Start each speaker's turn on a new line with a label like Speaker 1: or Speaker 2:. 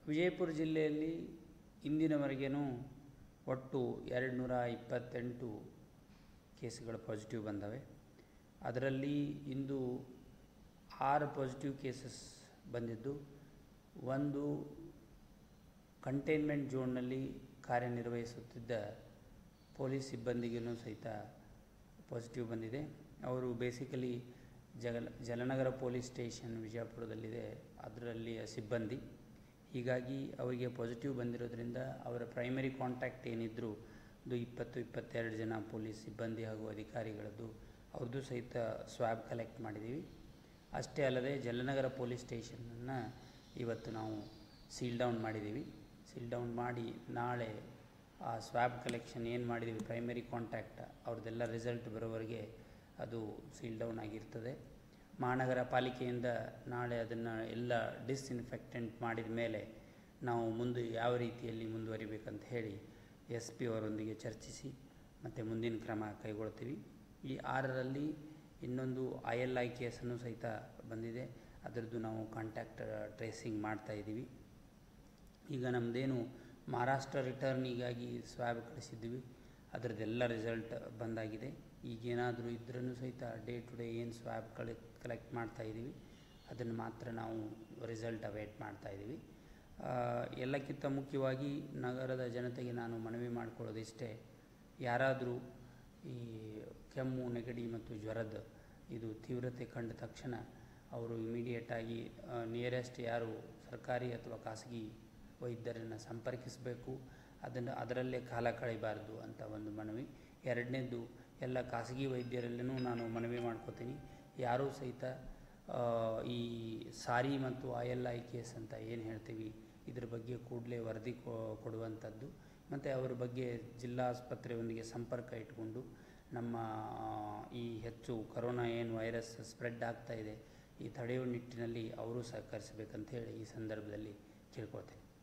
Speaker 1: ವಿಜಯಪುರ ಜಿಲ್ಲೆಯಲ್ಲಿ ಇಂದಿನವರೆಗೂ ಒಟ್ಟು ಎರಡು ನೂರ ಇಪ್ಪತ್ತೆಂಟು ಕೇಸ್ಗಳು ಪಾಸಿಟಿವ್ ಬಂದವೆ ಅದರಲ್ಲಿ ಇಂದು ಆರು ಪಾಸಿಟಿವ್ ಕೇಸಸ್ ಬಂದಿದ್ದು ಒಂದು ಕಂಟೈನ್ಮೆಂಟ್ ಝೋನ್ನಲ್ಲಿ ಕಾರ್ಯನಿರ್ವಹಿಸುತ್ತಿದ್ದ ಪೊಲೀಸ್ ಸಿಬ್ಬಂದಿಗೂ ಸಹಿತ ಪಾಸಿಟಿವ್ ಬಂದಿದೆ ಅವರು ಬೇಸಿಕಲಿ ಜಗಲ ಜಲನಗರ ಪೊಲೀಸ್ ಸ್ಟೇಷನ್ ವಿಜಯಪುರದಲ್ಲಿದೆ ಅದರಲ್ಲಿಯ ಸಿಬ್ಬಂದಿ ಹೀಗಾಗಿ ಅವರಿಗೆ ಪಾಸಿಟಿವ್ ಬಂದಿರೋದ್ರಿಂದ ಅವರ ಪ್ರೈಮರಿ ಕಾಂಟ್ಯಾಕ್ಟ್ ಏನಿದ್ದರೂ ಒಂದು ಇಪ್ಪತ್ತು ಇಪ್ಪತ್ತೆರಡು ಜನ ಪೊಲೀಸ್ ಸಿಬ್ಬಂದಿ ಹಾಗೂ ಅಧಿಕಾರಿಗಳದ್ದು ಅವ್ರದ್ದು ಸಹಿತ ಸ್ವ್ಯಾಬ್ ಕಲೆಕ್ಟ್ ಮಾಡಿದ್ದೀವಿ ಅಷ್ಟೇ ಅಲ್ಲದೆ ಜಲನಗರ ಪೊಲೀಸ್ ಸ್ಟೇಷನನ್ನು ಇವತ್ತು ನಾವು ಸೀಲ್ ಡೌನ್ ಮಾಡಿದ್ದೀವಿ ಸೀಲ್ ಡೌನ್ ಮಾಡಿ ನಾಳೆ ಆ ಸ್ವ್ಯಾಬ್ ಕಲೆಕ್ಷನ್ ಏನು ಮಾಡಿದ್ದೀವಿ ಪ್ರೈಮರಿ ಕಾಂಟ್ಯಾಕ್ಟ್ ಅವ್ರದ್ದೆಲ್ಲ ರಿಸಲ್ಟ್ ಬರೋವರೆಗೆ ಅದು ಸೀಲ್ ಡೌನ್ ಆಗಿರ್ತದೆ ಮಹಾನಗರ ಪಾಲಿಕೆಯಿಂದ ನಾಳೆ ಅದನ್ನು ಎಲ್ಲ ಡಿಸ್ಇನ್ಫೆಕ್ಟೆಂಟ್ ಮಾಡಿದ ಮೇಲೆ ನಾವು ಮುಂದೆ ಯಾವ ರೀತಿಯಲ್ಲಿ ಮುಂದುವರಿಬೇಕಂತ ಹೇಳಿ ಎಸ್ ಪಿ ಅವರೊಂದಿಗೆ ಚರ್ಚಿಸಿ ಮತ್ತು ಮುಂದಿನ ಕ್ರಮ ಕೈಗೊಳ್ತೀವಿ ಈ ಆರರಲ್ಲಿ ಇನ್ನೊಂದು ಐ ಎಲ್ ಐ ಕೇಸನ್ನು ಸಹಿತ ಬಂದಿದೆ ಅದರದ್ದು ನಾವು ಕಾಂಟ್ಯಾಕ್ಟ್ ಟ್ರೇಸಿಂಗ್ ಮಾಡ್ತಾ ಇದ್ದೀವಿ ಈಗ ನಮ್ಮದೇನು ಮಹಾರಾಷ್ಟ್ರ ರಿಟರ್ನಿಗಾಗಿ ಸ್ವ್ಯಾಬ್ ಕಳಿಸಿದ್ವಿ ಅದರದ್ದೆಲ್ಲ ರಿಸಲ್ಟ್ ಬಂದಾಗಿದೆ ಈಗೇನಾದರೂ ಇದ್ರೂ ಸಹಿತ ಡೇ ಟು ಡೇ ಏನು ಸ್ವ್ಯಾಬ್ ಕಲೆ ಕಲೆಕ್ಟ್ ಮಾಡ್ತಾ ಇದ್ದೀವಿ ಅದನ್ನು ಮಾತ್ರ ನಾವು ರಿಸಲ್ಟ್ ಅವೇಟ್ ಮಾಡ್ತಾ ಇದ್ದೀವಿ ಎಲ್ಲಕ್ಕಿಂತ ಮುಖ್ಯವಾಗಿ ನಗರದ ಜನತೆಗೆ ನಾನು ಮನವಿ ಮಾಡಿಕೊಳ್ಳೋದಿಷ್ಟೇ ಯಾರಾದರೂ ಈ ಕೆಮ್ಮು ನೆಗಡಿ ಮತ್ತು ಜ್ವರದ ಇದು ತೀವ್ರತೆ ಕಂಡ ತಕ್ಷಣ ಅವರು ಇಮಿಡಿಯೇಟಾಗಿ ನಿಯರೆಸ್ಟ್ ಯಾರು ಸರ್ಕಾರಿ ಅಥವಾ ಖಾಸಗಿ ವೈದ್ಯರನ್ನು ಸಂಪರ್ಕಿಸಬೇಕು ಅದನ್ನು ಅದರಲ್ಲೇ ಕಾಲ ಕಳೆಯಬಾರ್ದು ಅಂತ ಒಂದು ಮನವಿ ಎರಡನೇದು ಎಲ್ಲ ಖಾಸಗಿ ವೈದ್ಯರಲ್ಲೂ ನಾನು ಮನವಿ ಮಾಡ್ಕೋತೀನಿ ಯಾರೂ ಸಹಿತ ಈ ಸಾರಿ ಮತ್ತು ಐ ಎಲ್ ಐ ಕೇಸ್ ಅಂತ ಏನು ಹೇಳ್ತೀವಿ ಇದ್ರ ಬಗ್ಗೆ ಕೂಡಲೇ ವರದಿ ಕೊಡುವಂಥದ್ದು ಮತ್ತು ಅವರ ಬಗ್ಗೆ ಜಿಲ್ಲಾ ಆಸ್ಪತ್ರೆಯೊಂದಿಗೆ ಸಂಪರ್ಕ ಇಟ್ಕೊಂಡು ನಮ್ಮ ಈ ಹೆಚ್ಚು ಕರೋನಾ ಏನು ವೈರಸ್ ಸ್ಪ್ರೆಡ್ ಆಗ್ತಾ ಇದೆ ಈ ತಡೆಯುವ ನಿಟ್ಟಿನಲ್ಲಿ ಅವರು ಸಹಕರಿಸಬೇಕಂತ ಹೇಳಿ ಈ ಸಂದರ್ಭದಲ್ಲಿ ಕೇಳ್ಕೊಳ್ತೇನೆ